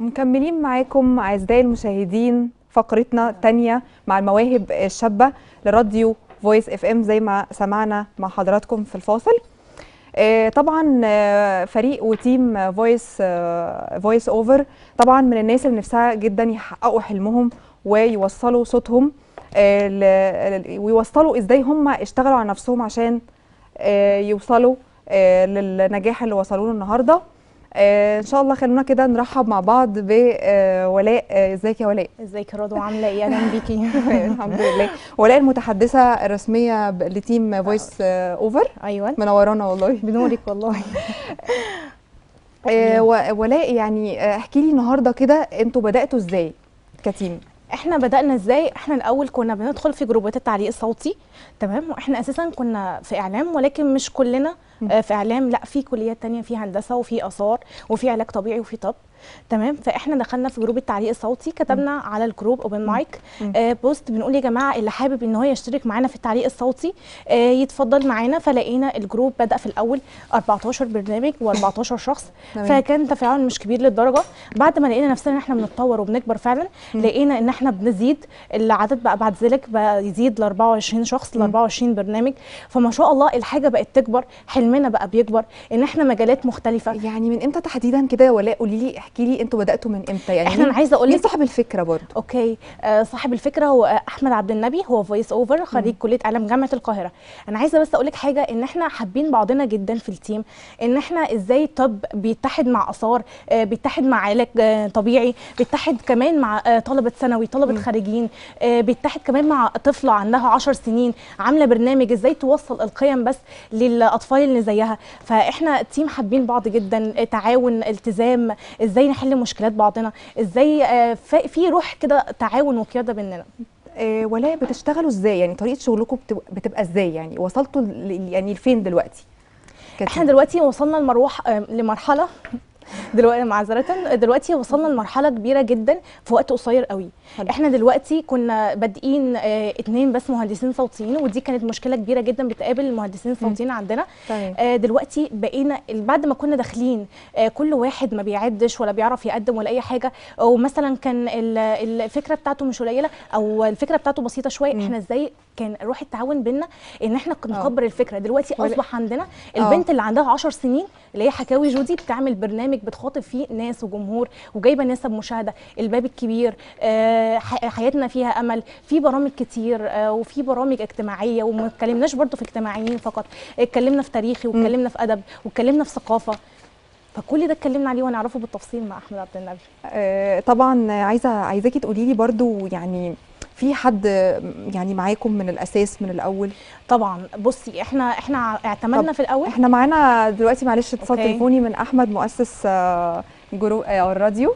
مكملين معاكم أعزائي المشاهدين فقرتنا الثانية مع المواهب الشابة لراديو فويس اف ام زي ما سمعنا مع حضراتكم في الفاصل آه، طبعا آه، فريق وتيم فويس فويس اوفر طبعا من الناس اللي نفسها جدا يحققوا حلمهم ويوصلوا صوتهم آه، ل- ل- ويوصلوا ازاي هم اشتغلوا على نفسهم عشان آه، يوصلوا آه، للنجاح اللي وصلوا له النهارده آه، ان شاء الله خلونا كده نرحب مع بعض بولاء ازيك يا ولاء ازيك يا رضوى عامله ايه اهلا بيكي الحمد لله ولاء المتحدثه الرسميه ب- لتيم فويس اوفر ايوه منورانا والله بنورك والله آه، و- ولاء يعني آه، احكي لي النهارده كده انتوا بداتوا ازاي كتيم احنا بدانا ازاي احنا الاول كنا بندخل في جروبات التعليق الصوتي تمام واحنا اساسا كنا في اعلام ولكن مش كلنا آه، في اعلام لا في كليات تانية في هندسه وفي اثار وفي علاج طبيعي وفي طب تمام فاحنا دخلنا في جروب التعليق الصوتي كتبنا على الجروب اوبن مايك آه بوست بنقول يا جماعه اللي حابب ان هو يشترك معانا في التعليق الصوتي آه يتفضل معانا فلقينا الجروب بدا في الاول 14 برنامج و14 شخص تمام. فكان تفاعل مش كبير للدرجه بعد ما لقينا نفسنا ان احنا بنتطور وبنكبر فعلا لقينا ان احنا بنزيد العدد بقى بعد ذلك بقى يزيد ل 24 شخص ل 24 برنامج فما شاء الله الحاجه بقت تكبر حلمنا بقى بيكبر ان احنا مجالات مختلفه يعني من امتى تحديدا كده يا ولاء قولي لي احكي لي انتوا بداتوا من امتى يعني احنا مين- انا عايزه اقول مين لك صاحب الفكره برضه اوكي آه صاحب الفكره هو آه، احمد عبد النبي هو فويس اوفر خريج كليه اعلام جامعه القاهره انا عايزه بس اقول لك حاجه ان احنا حابين بعضنا جدا في التيم ان احنا ازاي طب بيتحد مع اثار آه بيتحد مع علاج آه طبيعي بيتحد كمان مع آه طلبه ثانوي طلبه خارجين آه بيتحد كمان مع طفله عندها 10 سنين عامله برنامج ازاي توصل القيم بس للاطفال اللي زيها فاحنا تيم حابين بعض جدا آه، تعاون التزام ازاي نحل مشكلات بعضنا ازاي آه، ف- في روح كده تعاون وقياده بيننا آه، ولاء بتشتغلوا ازاي يعني طريقه شغلكم بتبقى, بتبقى ازاي يعني وصلتوا ل- يعني لفين دلوقتي كتيم. احنا دلوقتي وصلنا لمروح آه، لمرحله دلوقتي معذره دلوقتي وصلنا لمرحله كبيره جدا في وقت قصير قوي حلو. احنا دلوقتي كنا بادئين اه اتنين بس مهندسين صوتيين ودي كانت مشكله كبيره جدا بتقابل المهندسين الصوتيين عندنا تمام. آه دلوقتي بقينا بعد ما كنا داخلين آه كل واحد ما بيعدش ولا بيعرف يقدم ولا اي حاجه ومثلا كان ال- الفكره بتاعته مش قليله او الفكره بتاعته بسيطه شويه احنا ازاي كان روح التعاون بينا ان احنا نكبر الفكره دلوقتي ولا- اصبح عندنا البنت اللي عندها 10 سنين اللي هي حكاوي جودي بتعمل برنامج بتخاطب فيه ناس وجمهور وجايبه نسب مشاهده الباب الكبير آه ح- حياتنا فيها امل في برامج كتير آه وفي برامج اجتماعيه وما اتكلمناش برضو في اجتماعيين فقط اتكلمنا في تاريخي واتكلمنا في ادب واتكلمنا في ثقافه فكل ده اتكلمنا عليه ونعرفه بالتفصيل مع احمد عبد النبي آه، طبعا عايزه عايزاكي تقولي لي برضو يعني في حد يعني معاكم من الاساس من الاول طبعا بصي احنا احنا اعتمدنا طب في الاول احنا معانا دلوقتي معلش اتصال أوكي. تليفوني من احمد مؤسس آه، جرو آه، الراديو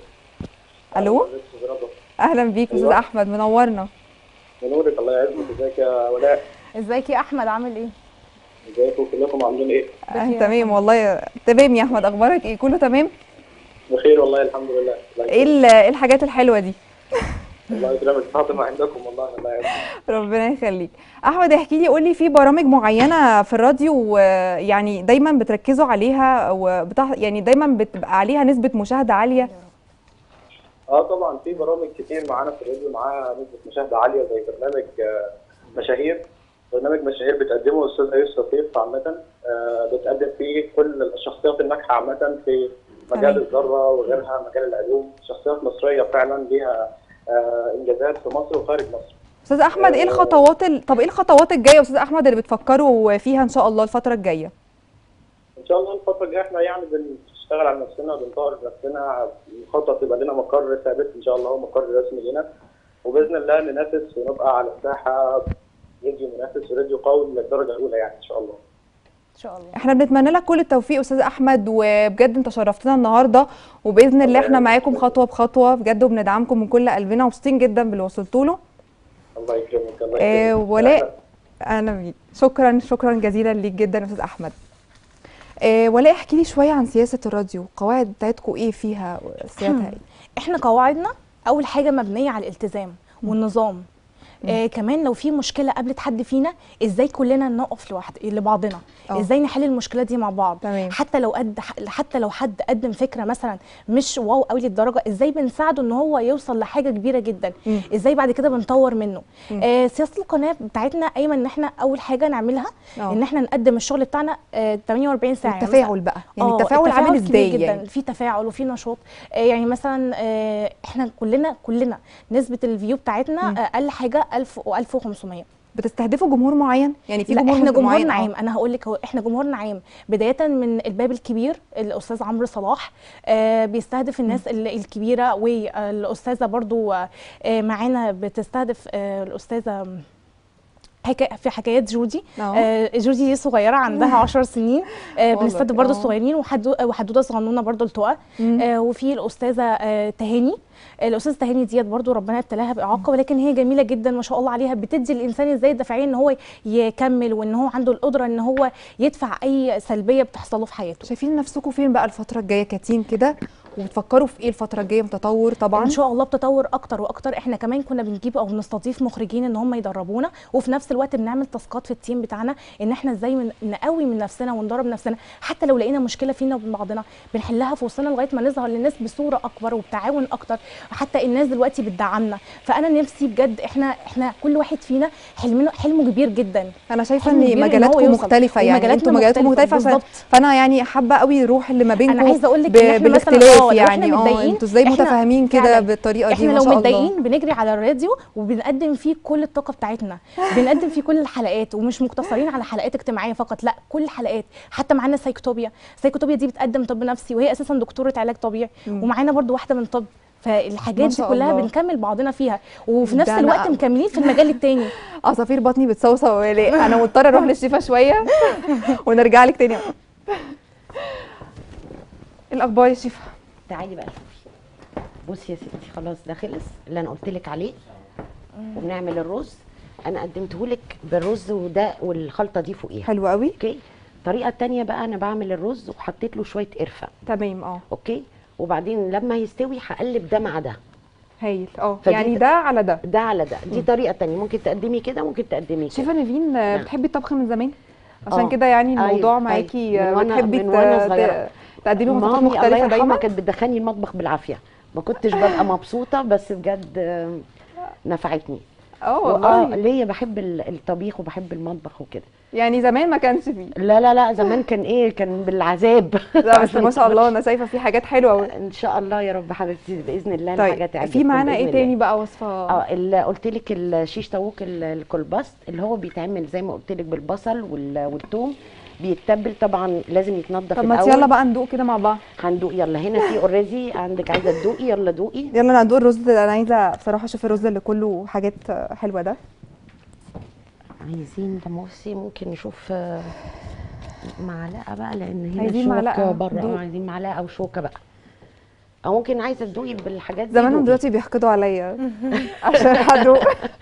الو اهلا بيك استاذ أيوة. احمد منورنا منورك الله يعزك ازيك يا ولاء ازيك يا احمد عامل ايه ازيكم كلكم عاملين ايه؟ آه، تمام والله تمام يا احمد اخبارك ايه كله تمام بخير والله الحمد لله الله ايه ال- إيه الحاجات الحلوه دي الله يكرمك فاطمه عندكم والله الله يعزك ربنا يخليك احمد احكي لي قولي في برامج معينه في الراديو آه، يعني دايما بتركزوا عليها وبتح... يعني دايما بتبقى عليها نسبه مشاهده عاليه اه طبعا في برامج كتير معانا في الراديو معاها نسبه مشاهده عاليه زي برنامج آه، مشاهير برنامج مشاهير بتقدمه استاذ يوسف لطيف عامه آه، بتقدم فيه كل الشخصيات الناجحه عامه في تمام. مجال الذره وغيرها مجال العلوم شخصيات مصريه فعلا ليها آه، انجازات في مصر وخارج مصر استاذ احمد ايه الخطوات ال... طب ايه الخطوات الجايه يا استاذ احمد اللي بتفكروا فيها ان شاء الله الفتره الجايه ان شاء الله الفتره الجايه احنا يعني بنشتغل على نفسنا بنطور نفسنا بنخطط يبقى لنا مقر ثابت ان شاء الله ومقر رسمي لنا وباذن الله ننافس ونبقى على الساحه راديو منافس وراديو قوي من الدرجه الاولى يعني ان شاء الله ان شاء الله احنا بنتمنى لك كل التوفيق استاذ احمد وبجد انت شرفتنا النهارده وباذن الله احنا معاكم خطوه بخطوه بجد وبندعمكم من كل قلبنا ومبسوطين جدا باللي وصلتوا له الله يكرمك الله آه، يكرمك ولاء انا بيك شكرا شكرا جزيلا ليك جدا يا استاذ احمد آه، ولاء احكي لي شويه عن سياسه الراديو القواعد بتاعتكم ايه فيها سيادتها ايه احنا قواعدنا اول حاجه مبنيه على الالتزام والنظام آه كمان لو في مشكله قابلت حد فينا ازاي كلنا نقف لوحد لبعضنا آه. ازاي نحل المشكله دي مع بعض تمام. حتى لو قد حتى لو حد قدم فكره مثلا مش واو قوي للدرجه ازاي بنساعده ان هو يوصل لحاجه كبيره جدا مم. ازاي بعد كده بنطور منه آه سياسه القناه بتاعتنا قايمه ان احنا اول حاجه نعملها آه. ان احنا نقدم الشغل بتاعنا آه 48 ساعه يعني التفاعل بقى يعني آه، التفاعل عامل كبير ازاي جدا يعني في تفاعل وفي نشاط آه، يعني مثلا آه، احنا كلنا كلنا نسبه الفيو بتاعتنا آه، اقل حاجه 1000 و 1500 بتستهدفوا جمهور معين يعني في لا جمهور احنا معين جمهورنا آه. عام انا هقول لك هو احنا جمهورنا عام بدايه من الباب الكبير الاستاذ عمرو صلاح آه بيستهدف الناس ال- الكبيره والاستاذه برضو آه معانا بتستهدف آه الاستاذه حكا في حكايات جودي آه. آه جودي دي صغيره عندها 10 سنين آه والله، بنستهدف برضو آه. الصغيرين وحدو- وحدوده صغنونه برضو التقى مم. آه وفي الاستاذه آه تهاني الاستاذه تهاني ديت برضو ربنا ابتلاها باعاقه ولكن هي جميله جدا ما شاء الله عليها بتدي الانسان ازاي الدافعيه ان هو يكمل وان هو عنده القدره ان هو يدفع اي سلبيه بتحصل له في حياته شايفين نفسكم فين بقى الفتره الجايه كتيم كده وبتفكروا في ايه الفتره الجايه من تطور طبعا ان شاء الله بتطور اكتر واكتر احنا كمان كنا بنجيب او بنستضيف مخرجين ان هم يدربونا وفي نفس الوقت بنعمل تاسكات في التيم بتاعنا ان احنا ازاي من نقوي من نفسنا وندرب نفسنا حتى لو لقينا مشكله فينا وبين بعضنا بنحلها في وسطنا لغايه ما نظهر للناس بصوره اكبر وبتعاون اكتر وحتى الناس دلوقتي بتدعمنا فانا نفسي بجد احنا احنا كل واحد فينا حلمه حلمه كبير جدا انا شايفه حلم كبير ان إن هو مجالاتكم يوصل. مختلفه يعني ومجالاتنا انتوا مجالاتكم مختلفة، مختلفه عشان بالظبط. فانا يعني حابه قوي الروح اللي ما بينكم انا عايزه اقول لك ب- ان احنا مثلا بالاختلاف اه لو يعني احنا اه متضايقين انتوا ازاي إحنا متفاهمين كده فعلاً بالطريقه دي احنا ما لو شاء الله متضايقين بنجري على الراديو وبنقدم فيه كل الطاقه بتاعتنا بنقدم فيه كل الحلقات ومش مقتصرين على حلقات اجتماعيه فقط لا كل الحلقات حتى معانا سايكوتوبيا سايكوتوبيا دي بتقدم طب نفسي وهي اساسا دكتوره علاج طبيعي مم. ومعانا برضو واحده من طب ما فالحاجات دي شاء كلها الله. بنكمل بعضنا فيها وفي نفس ده أنا- الوقت مكملين في المجال التاني عصافير بطني بتصوصو ولا انا مضطره اروح للشيفه شويه ونرجع لك تاني إيه الاخبار يا شيفه تعالي بقى شوفي بصي يا ستي خلاص ده خلص اللي انا قلت لك عليه وبنعمل الرز انا قدمته لك بالرز وده والخلطه دي فوقيها حلو قوي اوكي الطريقه التانية بقى انا بعمل الرز وحطيت له شويه قرفه تمام اه اوكي وبعدين لما يستوي هقلب ده مع ده هايل اه فدي يعني ت- ده على ده ده على ده دي طريقه تانية ممكن تقدمي كده ممكن تقدمي كده شيفه نيفين آه، نعم. بتحبي الطبخ من زمان عشان آه. كده يعني أيوة، الموضوع أيوة. معاكي آه، من وأنا- بتحبي من وأنا ت- صغيرة. ت- تقدمي وصفات مامي الله مختلفه يرحمها دايما كانت بتدخلني المطبخ بالعافيه ما كنتش ببقى مبسوطه بس بجد آه، نفعتني اه اه والله ليا بحب ال- الطبيخ وبحب المطبخ وكده يعني زمان ما كانش فيه لا لا لا زمان كان ايه كان بالعذاب لا بس ما شاء الله انا شايفه في حاجات حلوه قوي ان شاء الله يا رب حبيبتي باذن الله طيب الحاجات تعجبكم في معانا بإذن ايه الله. تاني بقى وصفه اه اللي قلت لك الشيش طاووق ال- الكلباست اللي هو بيتعمل زي ما قلت لك بالبصل وال- والثوم بيتبل طبعا لازم يتنضف طب ما الاول يلا بقى ندوق كده مع بعض هندوق يلا هنا في اوريدي عندك عايزه تدوقي يلا دوقي يلا ندوق الرز ده انا عايزه بصراحه اشوف الرز اللي كله حاجات آه، حلوه ده عايزين ده بصي ممكن نشوف آه، معلقه بقى لان هنا عايزين شوكة معلقة. بره دوق. آه، عايزين معلقه او شوكه بقى او ممكن عايزه تدوقي بالحاجات دي زمانهم دوقي. دلوقتي بيحقدوا عليا عشان هدوق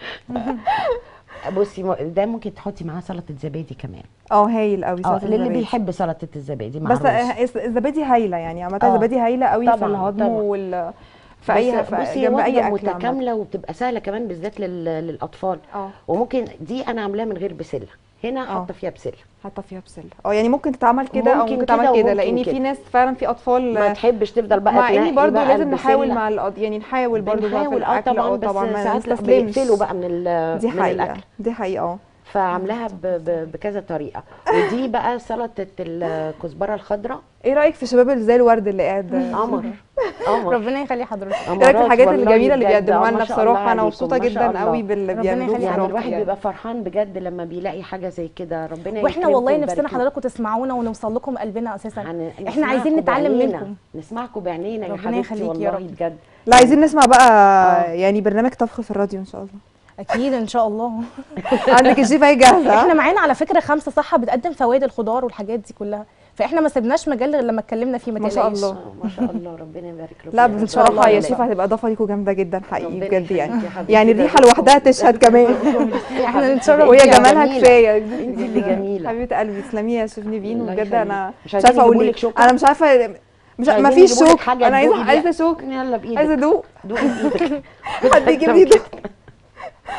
بصي م- ده ممكن تحطي معاه سلطه زبادي كمان اه هايل قوي اه سلطة للي الزبادي. بيحب سلطه الزبادي مع بس الرز آه، الزبادي هايله يعني عامه آه. الزبادي هايله قوي في طبعاً، الهضم طبعاً. وال في اي بس- في بصي جنب وجبه اي اكل عامة. متكامله وبتبقى سهله كمان بالذات لل- للاطفال اه وممكن دي انا عاملاها من غير بسله هنا آه. حاطه فيها بسله حاطه فيها بسله اه يعني ممكن تتعمل كده او ممكن ممكن كده تتعمل كده وممكن لان كده. في ناس فعلا في اطفال ما تحبش تفضل بقى مع اني تنقي برضو بقى لازم نحاول البسلة. مع الأط... يعني نحاول برضو بقى في بنحاول اه الاكل طبعا اه بس طبعا ما ساعات لا نستسلمش بيقفلوا بقى من ال- دي من حقيقه الاكل دي حقيقه اه فعاملاها ب- ب- بكذا طريقه ودي بقى سلطه الكزبره الخضراء ايه رايك في الشباب اللي زي الورد اللي قاعد ده؟ قمر قمر ربنا يخلي حضرتك ايه رايك في الحاجات والله الجميله اللي بجد. بيقدموها آه، لنا ما شاء الله بصراحه انا عليكم، مبسوطه ما شاء جدا الله. قوي باللي ربنا بيعملوه يخليك. يعني بصراحة الواحد يعني. بيبقى فرحان بجد لما بيلاقي حاجه زي كده ربنا واحنا يكرمكم والله ويبارك نفسنا لكم. حضراتكم تسمعونا ونوصل لكم قلبنا اساسا هن- احنا نسمعكم عايزين نتعلم بعينينا. منكم نسمعكم بعينينا يا ربنا حبيبتي يخليك يا والله رب. بجد لا عايزين نسمع بقى يعني برنامج طبخ في الراديو ان شاء الله اكيد ان شاء الله عندك الشيف اهي جاهزه احنا معانا على فكره خمسه صحه بتقدم فوائد الخضار والحاجات دي كلها فاحنا ما سيبناش مجال غير لما اتكلمنا فيه ما ما شاء تقلقيش. الله. آه، ما شاء الله ربنا يبارك لكم لا يا رب. بس بصراحه الله يا يبارك. شيف هتبقى اضافه ليكوا جامده جدا حقيقي ربنا بجد يعني يخليك يا حبيبتي، يعني ده الريحه ذوقكم. لوحدها تشهد كمان احنا نتشرف وهي بيها. جمالها جميلة. كفايه انت اللي جميله حبيبه قلبي تسلمي يا شيف نيفين الله وبجد يخليك. انا مش مش عايزين عارفه اقول يجيبوا ايه لك شوكة؟ انا مش عارفه مش عايزين ما فيش يجيبوا لك شوك حاجة انا عايزه تدوقي عايزه بيها. شوك يلا بايدك عايزه ادوق دوقي بايدك حد يجيب لي ده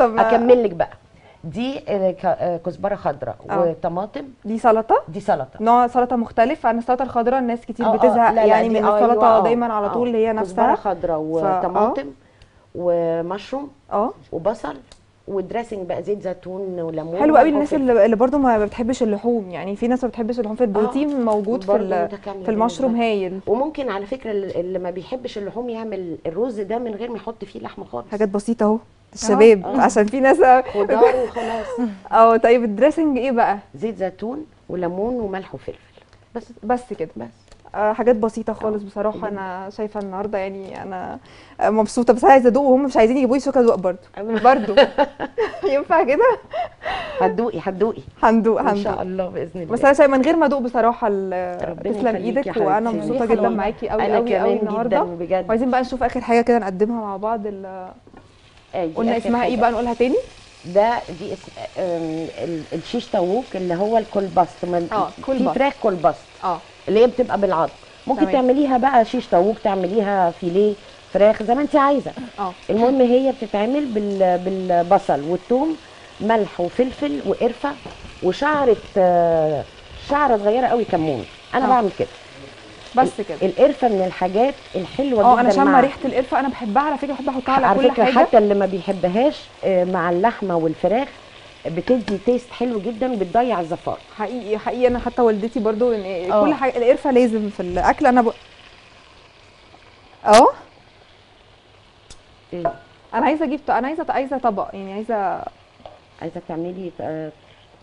طب اكمل لك بقى دي آه، ك- آه، كزبره خضراء آه. وطماطم دي سلطه دي سلطه نوع سلطه مختلف عن السلطه الخضراء الناس كتير آه، آه، بتزهق لا، لا، يعني دي من أيوة، السلطه آه، دايما على آه. طول اللي هي كزبره نفسها خضراء آه. وطماطم ومشروم اه وبصل ودريسنج بقى زيت زيتون وليمون حلو قوي وملح الناس وفلفل. اللي, اللي برضو ما بتحبش اللحوم يعني في ناس ما بتحبش اللحوم في البروتين موجود في برضو ال- متكاملة في المشروم بالنسبة هايل وممكن على فكره اللي اللي ما بيحبش اللحوم يعمل الرز ده من غير ما يحط فيه لحمه خالص حاجات بسيطه اهو الشباب آه. عشان في ناس خضار وخلاص اه طيب الدريسنج ايه بقى زيت زيتون وليمون وملح وفلفل بس بس كده بس آه حاجات بسيطه خالص بصراحه جدا. انا شايفه النهارده يعني انا آه، مبسوطه بس عايزه ادوق وهم مش عايزين يجيبوا لي شوكه ادوق برضو برضو ينفع كده هتدوقي هتدوقي هندوق ان شاء هندوق الله باذن الله بس انا شايفه من غير ما ادوق بصراحه ال- ربنا تسلم يخليكي ايدك يا وانا حبيبتي. مبسوطه يخليك. جدا معاكي قوي انا قوي قوي كمان النهارده جدا بجد وعايزين بقى نشوف اخر حاجه كده نقدمها مع بعض ال- آه، دي قلنا آخر اسمها ايه حاجة. بقى نقولها تاني ده دي اسم آم، ال- الشيش طاووق اللي هو الكولباست ما- آه، في كولباست. فراخ كولباست اه اللي هي بتبقى بالعظم ممكن تمام. تعمليها بقى شيش طاووق تعمليها فيليه فراخ زي ما انت عايزه اه المهم هي بتتعمل بال... بالبصل والثوم ملح وفلفل وقرفه وشعره آه، شعره صغيره قوي كمون انا آه. بعمل كده بس كده القرفه من الحاجات الحلوه اه جدا انا شامه مع- ريحه القرفه انا بحبها على فكره بحب احطها على, على كل فكره حاجه حتى اللي ما بيحبهاش آه، مع اللحمه والفراخ بتدي تيست حلو جدا وبتضيع الزفاره حقيقي حقيقي انا حتى والدتي برضو ان آه. كل حاجه القرفه لازم في الاكل انا ب... اه إيه؟ انا عايزه اجيب انا عايزه عايزه طبق يعني عايزه عايزه تعملي آه،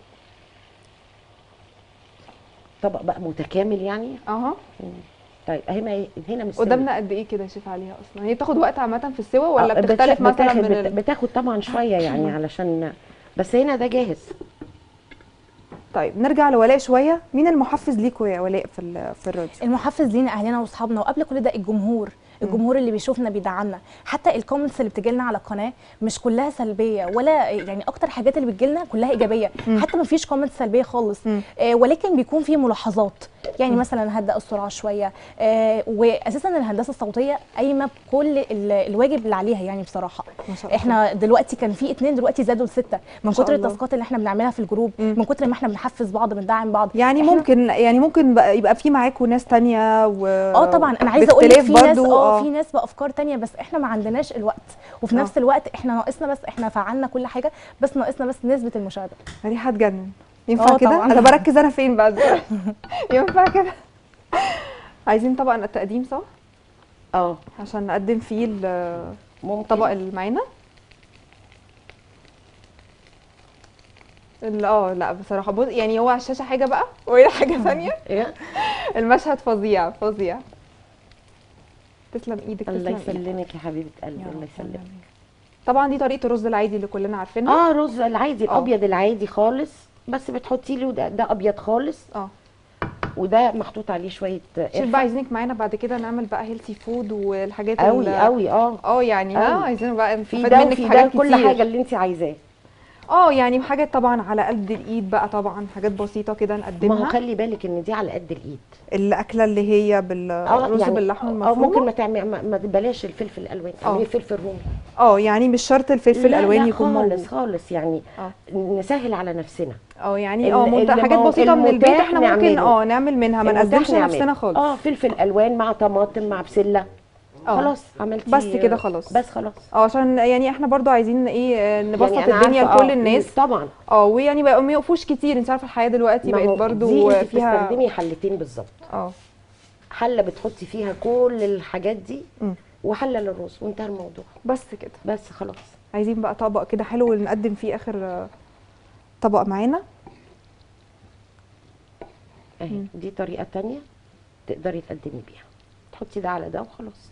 طبق بقى متكامل يعني اها طيب اهي ما هنا مش قدامنا قد ايه كده يا شيف عليها اصلا هي بتاخد وقت عامه في السوا ولا آه، بتختلف بتاخد- مثلا من بت- ال... بتاخد طبعا شويه يعني علشان بس هنا ده جاهز طيب نرجع لولاء شويه مين المحفز ليكوا يا ولاء في ال- في الراديو المحفز لينا اهلنا واصحابنا وقبل كل ده الجمهور الجمهور اللي بيشوفنا بيدعمنا حتى الكومنتس اللي بتجي لنا على القناه مش كلها سلبيه ولا يعني اكتر حاجات اللي بتجي لنا كلها ايجابيه حتى ما فيش كومنتس سلبيه خالص مم. آه ولكن بيكون في ملاحظات يعني مثلا هدأ السرعه شويه آه واساسا الهندسه الصوتيه قايمه بكل ال- الواجب اللي عليها يعني بصراحه ما شاء الله احنا دلوقتي كان في اتنين دلوقتي زادوا لسته من شاء كتر الله. التاسكات اللي احنا بنعملها في الجروب مم. من كتر ما احنا بنحفز بعض بندعم بعض يعني إحنا- ممكن يعني ممكن بقى يبقى في معاكوا ناس تانية و اه طبعا انا عايزه اقول لك باختلاف في ناس برضو، اه في ناس بافكار تانية بس احنا ما عندناش الوقت وفي آه. نفس الوقت احنا ناقصنا بس احنا فعلنا كل حاجه بس ناقصنا بس نسبه المشاهده ريحه تجنن ينفع آه كده طبعاً. انا بركز انا فين بقى دلوقتي؟ ينفع كده عايزين طبق التقديم صح اه عشان نقدم فيه ال- ممكن الطبق اللي معانا ال- اه لا بصراحه بص يعني هو على الشاشه حاجه بقى وهنا حاجه ثانيه إيه؟ المشهد فظيع فظيع تسلم ايدك الله تسلم ايدك يسلمك يا حبيبه قلبي الله يسلمك طبعا دي طريقه الرز العادي اللي كلنا عارفينها اه رز العادي آه. الابيض العادي خالص بس بتحطي له ده, ده ابيض خالص اه وده محطوط عليه شويه شيف قرفة. بقى عايزينك معانا بعد كده نعمل بقى هيلثي فود والحاجات قوي ال- قوي اه اه يعني اه قوي. عايزين بقى في نستفاد ده منك وفي في ده حاجات كل كتير. حاجه اللي انت عايزاه اه يعني حاجات طبعا على قد الايد بقى طبعا حاجات بسيطه كده ما هو نقدمها خلي بالك ان دي على قد الايد الاكله اللي هي بالرز باللحمه او المفرومه ممكن ما تعمل ما, ما بلاش الفلفل الالوان آه. تعملي فلفل رومي اه يعني مش شرط الفلفل لا الالوان لا يكون خالص موجود خالص يعني اه نسهل على نفسنا اه يعني ال- اه منت- اللي حاجات مو- بسيطه من البيت المتاح احنا ممكن نعمله. اه نعمل منها ما المتاح نقدمش نعمله. نفسنا خالص اه فلفل الوان مع طماطم مع بسله آه. خلاص عملتي بس كده خلاص. بس خلاص اه عشان يعني احنا برضو عايزين ايه آه، نبسط يعني أنا الدنيا عارفة، لكل آه، الناس طبعا اه ويعني بقى ما يقفوش كتير انت عارفه الحياه دلوقتي ما هو بقت برضو دي انت فيها بتستخدمي حلتين بالظبط اه حله بتحطي فيها كل الحاجات دي مم. وحله للرز وانتهى الموضوع بس كده بس خلاص عايزين بقى طبق كده حلو نقدم فيه اخر آه، طبق معانا اهي دي طريقه تانية تقدري تقدمي بيها تحطي ده على ده وخلاص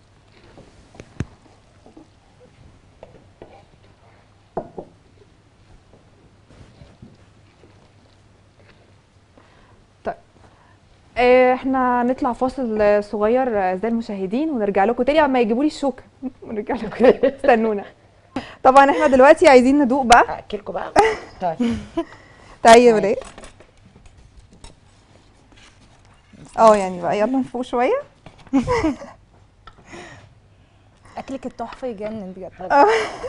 آه، احنا نطلع فاصل آه، صغير آه، زي المشاهدين ونرجع لكم تاني اما يجيبوا لي الشوكه ونرجع لكم تاني. استنونا طبعا احنا دلوقتي عايزين ندوق بقى اكلكم بقى طيب تعالي يا ولاء اه يعني بقى يلا نفوق شويه اكلك التحفه يجنن بجد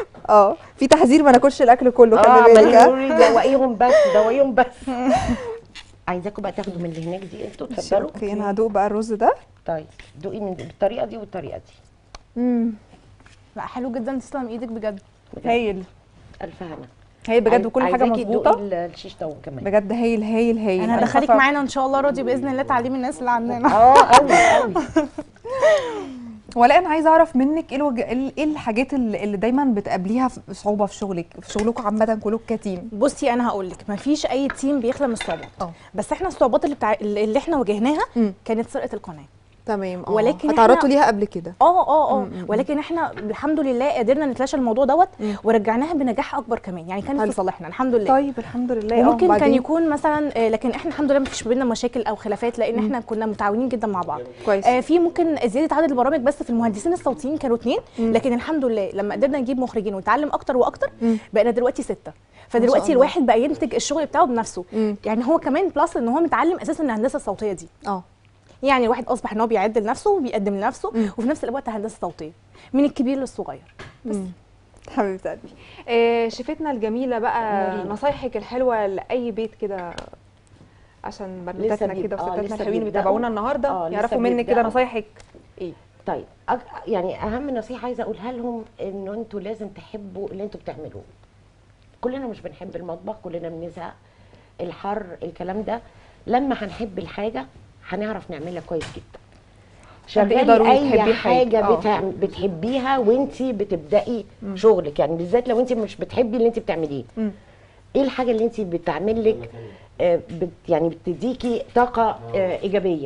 اه في تحذير ما ناكلش الاكل كله اه خلي بالك عمالين ها؟ يقولوا لي دوقيهم بس دوقيهم بس عايزاكم بقى تاخدوا من اللي هناك دي انتوا اتفضلوا اوكي انا هدوق بقى الرز ده طيب دوقي من بالطريقه دي والطريقه دي امم لا حلو جدا تسلم ايدك بجد هايل الف هنا هايل بجد وكل حاجه عايزاكي مظبوطه تدوقي ال- الشيش طاووق كمان بجد هايل هايل هايل انا هدخلك خايفة- معانا ان شاء الله راضي باذن الله تعليم الناس اللي عندنا اه قوي قوي ولا انا عايزه اعرف منك ايه الوج... ايه إيه الحاجات اللي اللي دايما بتقابليها في صعوبه في شغلك في شغلكم عامه كلكم كتيم بصي انا هقول لك مفيش اي تيم بيخلى من الصعوبات اه. بس احنا الصعوبات اللي بتاع اللي احنا واجهناها مم. كانت سرقه القناه تمام اه ولكن اتعرضتوا إحنا- ليها قبل كده اه اه اه مم. ولكن احنا الحمد لله قدرنا نتلاشى الموضوع دوت مم. ورجعناها بنجاح اكبر كمان يعني كانت حلو. في صالحنا الحمد لله طيب الحمد لله اه وممكن كان وبعدين؟ يكون مثلا آه، لكن احنا الحمد لله ما فيش بينا مشاكل او خلافات لان احنا كنا متعاونين جدا مع بعض كويس آه، في ممكن زياده عدد البرامج بس في المهندسين الصوتيين كانوا اثنين مم. لكن الحمد لله لما قدرنا نجيب مخرجين ونتعلم اكتر واكتر مم. بقينا دلوقتي سته الله. فدلوقتي الواحد بقى ينتج الشغل بتاعه بنفسه مم. يعني هو كمان بلس ان هو متعلم اساسا الهندسه الصوتيه دي اه يعني الواحد اصبح ان هو بيعد لنفسه وبيقدم لنفسه مم. وفي نفس الوقت هندسه صوتيه من الكبير للصغير بس مم. حبيبه قلبي آه شفتنا الجميله بقى نورين. نصايحك الحلوه لاي بيت كده عشان بنوتاتنا بيب- كده آه، وستاتنا لسه الحلوين بيبدأوا. بيتابعونا النهارده آه، لسه يعرفوا منك كده بيبدأوا. نصايحك ايه طيب أك... يعني اهم نصيحه عايزه اقولها لهم انه انتوا لازم تحبوا اللي انتوا بتعملوه كلنا مش بنحب المطبخ كلنا بنزهق الحر الكلام ده لما هنحب الحاجه هنعرف نعملها كويس جدا قد إيه شغلي ضروري اي تحبي حاجة. حاجه آه. بتاع... بتحبيها وانت بتبداي شغلك يعني بالذات لو انت مش بتحبي اللي انت بتعمليه مم. ايه الحاجه اللي انت بتعمل لك آه، بت يعني بتديكي طاقه آه، ايجابيه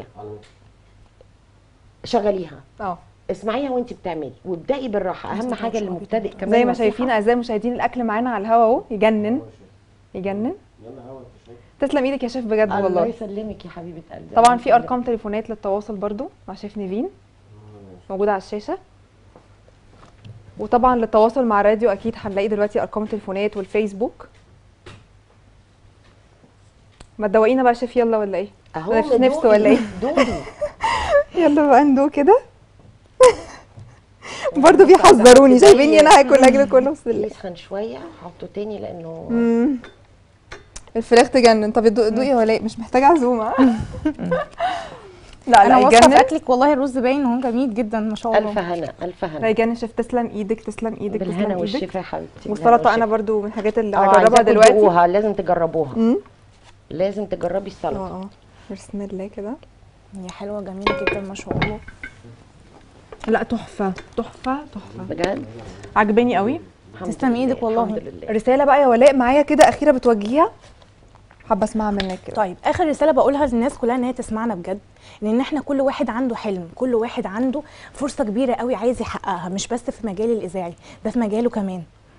شغليها اه اسمعيها وانت بتعملي وابدأي بالراحه اهم حاجه للمبتدئ كمان زي ما نصيحة. شايفين اعزائي المشاهدين الاكل معانا على الهوا اهو يجنن يجنن تسلم ايدك يا شيف بجد الله والله يسلمك يا حبيبه قلبي طبعا الله في يسلمك. ارقام تليفونات للتواصل برضو مع شيف نيفين موجوده على الشاشه وطبعا للتواصل مع الراديو اكيد هنلاقي دلوقتي ارقام التليفونات والفيسبوك ما تدوقينا بقى يا شيف يلا ولا ايه اهو ولا في نفسه ولا ايه دوقي يلا بقى ندوق كده برضو بيحذروني شايفيني انا هاكل الاكل كله بسم الله يسخن شويه حطه تاني لانه مم. الفراخ تجنن طب دوقي دوقي ولا ايه مش محتاجه عزومه لا انا لا واثقه في يجنن اكلك والله الرز باين ان هو جميل جدا ما شاء الف الله هنا الف لا هنا يجنن شيف تسلم ايدك تسلم ايدك تسلم بالهنا ايدك والشفا يا حبيبتي والسلطه انا برضو من الحاجات اللي اه هجربها عايزاكم دلوقتي تدوقوها لازم تجربوها مم. لازم تجربي اه السلطه اه بسم الله كده هي حلوه جميله جدا ما شاء الله لا تحفه تحفه تحفه بجد عجباني قوي الحمد تسلم لله، إيدك والله. الحمد لله رساله بقى يا ولاء معايا كده اخيره بتوجهيها حابه اسمعها منك كده طيب اخر رساله بقولها للناس كلها ان هي تسمعنا بجد لان احنا كل واحد عنده حلم كل واحد عنده فرصه كبيره قوي عايز يحققها مش بس في مجال الاذاعي ده في مجاله كمان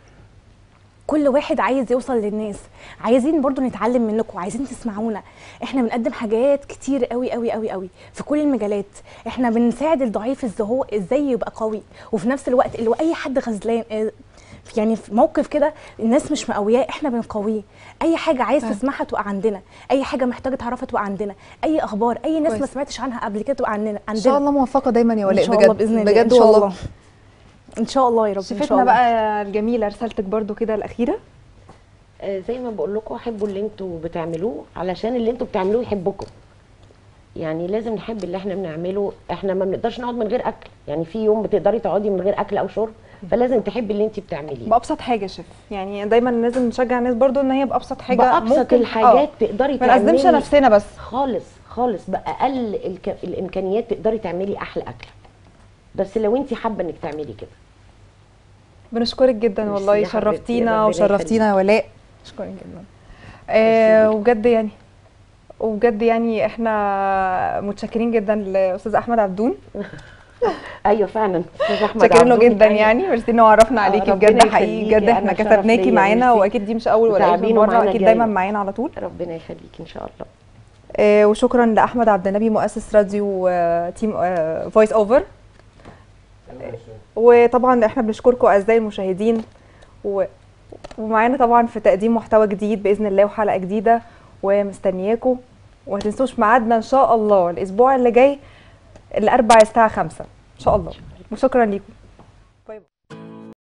كل واحد عايز يوصل للناس عايزين برضو نتعلم منكم عايزين تسمعونا احنا بنقدم حاجات كتير قوي قوي قوي قوي في كل المجالات احنا بنساعد الضعيف ازاي هو ازاي يبقى قوي وفي نفس الوقت اللي هو اي حد غزلان اه، يعني في موقف كده الناس مش مقوياه احنا بنقويه اي حاجه عايز فاهم. تسمعها تبقى عندنا اي حاجه محتاجه تعرفها تبقى عندنا اي اخبار اي ناس ما كويس. سمعتش عنها قبل كده تبقى عندنا ان شاء عندنا الله موفقه دايما يا ان ولاء شاء بجد الله باذن الله بجد ان شاء والله الله ان شاء الله يا رب ان شاء شفتنا الله بقى الجميله رسالتك برضو كده الاخيره آه، زي ما بقول لكم حبوا اللي انتوا بتعملوه علشان اللي انتوا بتعملوه يحبكم يعني لازم نحب اللي احنا بنعمله احنا ما بنقدرش نقعد من غير اكل يعني في يوم بتقدري تقعدي من غير اكل او شرب فلازم تحبي اللي انت بتعمليه بابسط حاجه يا شيف يعني دايما لازم نشجع الناس برضو ان هي بابسط حاجه بأبسط ممكن الحاجات آه. تقدري ما نقدمش تعملي نفسنا بس خالص خالص باقل الك... الامكانيات تقدري تعملي احلى اكله بس لو انت حابه انك تعملي كده بنشكرك جدا ميرسي والله يا حبيبتي، شرفتينا ربنا وشرفتينا يا ولاء شكرا جدا آه وبجد يعني وبجد يعني احنا متشكرين جدا لاستاذ احمد عبدون ايوه فعلا استاذ احمد متشكرين له عبدون جدا كان- يعني ميرسي انه عرفنا عليكي ربنا بجد حقيقي يخليكي، بجد احنا أنا شرف كسبناكي ليا، معانا ميرسي. واكيد دي مش اول ولا اخر وتعبينه مره معانا اكيد جامد. دايما معانا على طول ربنا يخليكي ان شاء الله آه، وشكرا لاحمد عبد النبي مؤسس راديو آه، تيم فويس اوفر وطبعا احنا بنشكركم اعزائي المشاهدين و... ومعانا طبعا في تقديم محتوى جديد باذن الله وحلقه جديده ومستنياكم وما تنسوش ميعادنا ان شاء الله الاسبوع اللي جاي الاربع الساعه 5 ان شاء الله وشكرا لكم